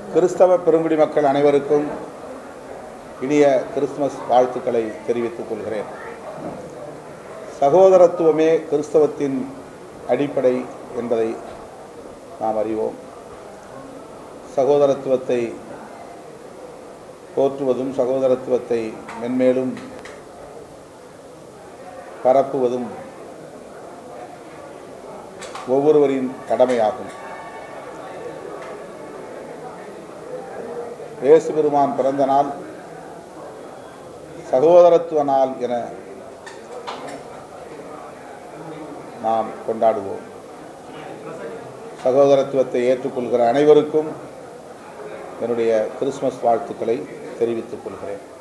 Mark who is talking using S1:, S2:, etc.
S1: கிறிஸ்தவ பெருங்குடி மக்கள் அனைவருக்கும் இனிய கிறிஸ்துமஸ் வாழ்த்துக்களை தெரிவித்துக் கொள்கிறேன் சகோதரத்துவமே கிறிஸ்தவத்தின் அடிப்படை என்பதை நாம் அறிவோம் சகோதரத்துவத்தை போற்றுவதும் சகோதரத்துவத்தை மென்மேலும் பரப்புவதும் ஒவ்வொருவரின் கடமையாகும் இயேசு பெருமான் பிறந்த நாள் சகோதரத்துவ நாள் என நாம் கொண்டாடுவோம் சகோதரத்துவத்தை ஏற்றுக்கொள்கிற அனைவருக்கும் என்னுடைய கிறிஸ்மஸ் வாழ்த்துக்களை தெரிவித்துக் கொள்கிறேன்